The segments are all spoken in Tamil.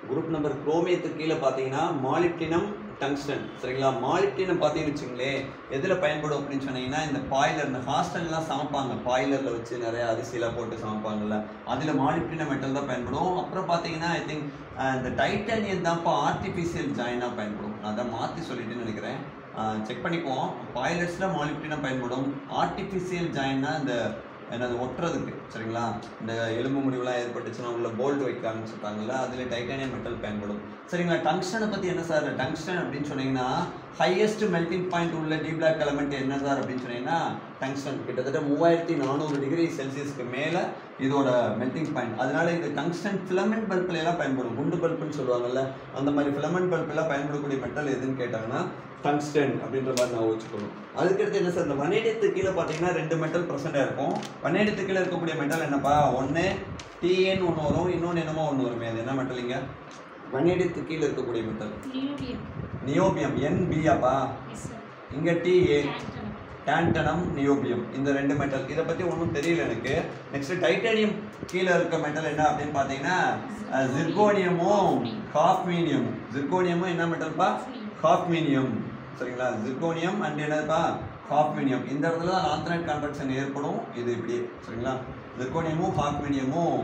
குரூப் நம்பர் குரோமியத்துக்கு கீழே பார்த்தீங்கன்னா மாலிப்டினம் டங்ஸ்டன் சரிங்களா மாலிப்டினம் பார்த்தீங்கன்னு வச்சுங்களேன் எதில் பயன்படும் அப்படின்னு சொன்னீங்கன்னா இந்த பாய்லர் இந்த ஹாஸ்டல்லாம் சமைப்பாங்க பாய்லரில் வச்சு நிறைய அரிசியெல்லாம் போட்டு சமைப்பாங்கல்ல அதில் மாலிப்டினம் மெட்டல் தான் பயன்படும் அப்புறம் பார்த்தீங்கன்னா ஐ திங்க் இந்த டைட்டானியம் தான்ப்பா ஆர்டிஃபிஷியல் ஜாயினாக பயன்படும் நான் அதை மாற்றி சொல்லிட்டேன்னு நினைக்கிறேன் செக் பண்ணிக்குவோம் பாய்லர்ஸில் மாலிப்டினம் பயன்படும் ஆர்டிஃபிஷியல் ஜாயின்னா இந்த என்னது ஒட்டுறதுக்கு சரிங்களா இந்த எலும்பு முடிவுலாம் ஏற்பட்டுச்சுன்னா உள்ள போல்ட் வைக்கலாம்னு சொல்கிறாங்கல்ல அதில் டைட்டானியம் மெட்டல் பயன்படும் சரிங்களா டங்ஸ்டனை பற்றி என்ன சார் டங்ஸ்டன் அப்படின்னு சொன்னீங்கன்னா ஹையஸ்ட் மெல்டிங் பாயிண்ட் உள்ள டி பிளாக் எலமெண்ட் என்ன சார் அப்படின்னு சொன்னீங்கன்னா டங்ஸ்டன் கிட்டத்தட்ட மூவாயிரத்தி நானூறு டிகிரி செல்சியஸ்க்கு மேலே இதோட மெல்டிங் பாயிண்ட் அதனால இது டங்ஸ்டன் ஃபிலமெண்ட் பல்பில் எல்லாம் பயன்படும் குண்டு பல்புன்னு சொல்லுவாங்கல்ல அந்த மாதிரி ஃபிலமெண்ட் பல்பெல்லாம் பயன்படக்கூடிய மெட்டல் எதுன்னு கேட்டாங்கன்னா டங்ஸ்டன் அப்படின்ற மாதிரி நான் வச்சுக்கணும் அதுக்கடுத்து என்ன சார் இந்த வனேடியத்துக்கு கீழே பார்த்தீங்கன்னா ரெண்டு மெட்டல் ப்ரெசென்ட்டாக இருக்கும் வனேடியத்துக்கு கீழே இருக்கக்கூடிய மெட்டல் என்னப்பா ஒன்று டிஏன்னு ஒன்று வரும் இன்னொன்று என்னமோ ஒன்று வருமே அது என்ன மெட்டல் இங்கே வனேடியத்துக்கு கீழே இருக்கக்கூடிய மெட்டல் நியூபியம் நியோபியம் என்பியாப்பா எஸ் சார் இங்கே டிஏ டேண்டனம் டேண்டனம் நியோபியம் இந்த ரெண்டு மெட்டல் இதை பற்றி ஒன்றும் தெரியல எனக்கு நெக்ஸ்ட் டைட்டானியம் கீழே இருக்க மெட்டல் என்ன அப்படின்னு பார்த்தீங்கன்னா ஜிர்கோனியமும் காஃப்மீனியம் ஜிர்கோனியமும் என்ன மெட்டல்ப்பா காஃப்மீனியம் சரிங்களா ஜிர்கோனியம் அண்ட் என்னதுப்பா காஃப்மீனியம் இந்த இடத்துல தான் ஆந்த்ரைட் கான்ட்ராக்ஷன் ஏற்படும் இது இப்படி சரிங்களா ஜிர்கோனியமும் காஃப்மீனியமும்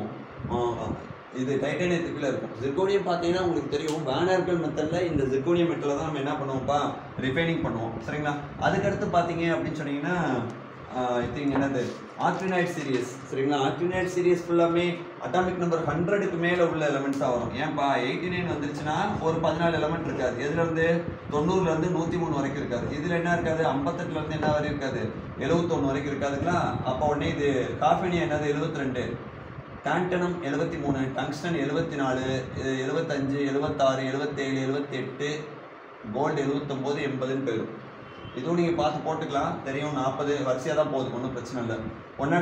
இது டைட்டானியத்துக்குள்ள இருக்கும் ஜிர்கோனியம் பார்த்தீங்கன்னா உங்களுக்கு தெரியும் வேனர்கள் மெத்தடில் இந்த ஜிர்கோனியம் மெட்டலை தான் நம்ம என்ன பண்ணுவோம்ப்பா ரிஃபைனிங் பண்ணுவோம் சரிங்களா அதுக்கடுத்து பார்த்தீங்க அப்படின்னு சொன்னீங்கன்னா ஐ திங்க் என்னது ஆர்டினைட் சீரியஸ் சரிங்களா ஆர்டினைட் சீரியஸ் ஃபுல்லாமே அட்டாமிக் நம்பர் ஹண்ட்ரடுக்கு மேலே உள்ள எலமெண்ட்ஸாக வரும் ஏன்பா எயிட்டி நைன் வந்துருச்சுன்னா ஒரு பதினாலு எலமெண்ட் இருக்காது எதுலேருந்து தொண்ணூறுலேருந்து நூற்றி மூணு வரைக்கும் இருக்காது இதில் என்ன இருக்காது ஐம்பத்தெட்டுலேருந்து என்ன வரைக்கும் இருக்காது எழுபத்தொன்று வரைக்கும் இருக்காதுங்களா அப்போ உடனே இது காஃபினியா என்னது எழுபத்தி ரெண்டு டான்டனம் எழுபத்தி மூணு டங்ஸ்டன் எழுபத்தி நாலு எழுபத்தஞ்சு எழுபத்தாறு எழுபத்தேழு எழுபத்தெட்டு கோல்டு எழுபத்தொம்போது எண்பதுன்னு போயிடும் இதுவும் நீங்கள் பார்த்து போட்டுக்கலாம் தெரியும் நாற்பது வரிசையாக தான் போகுது ஒன்றும் பிரச்சனை இல்லை ஒன்றா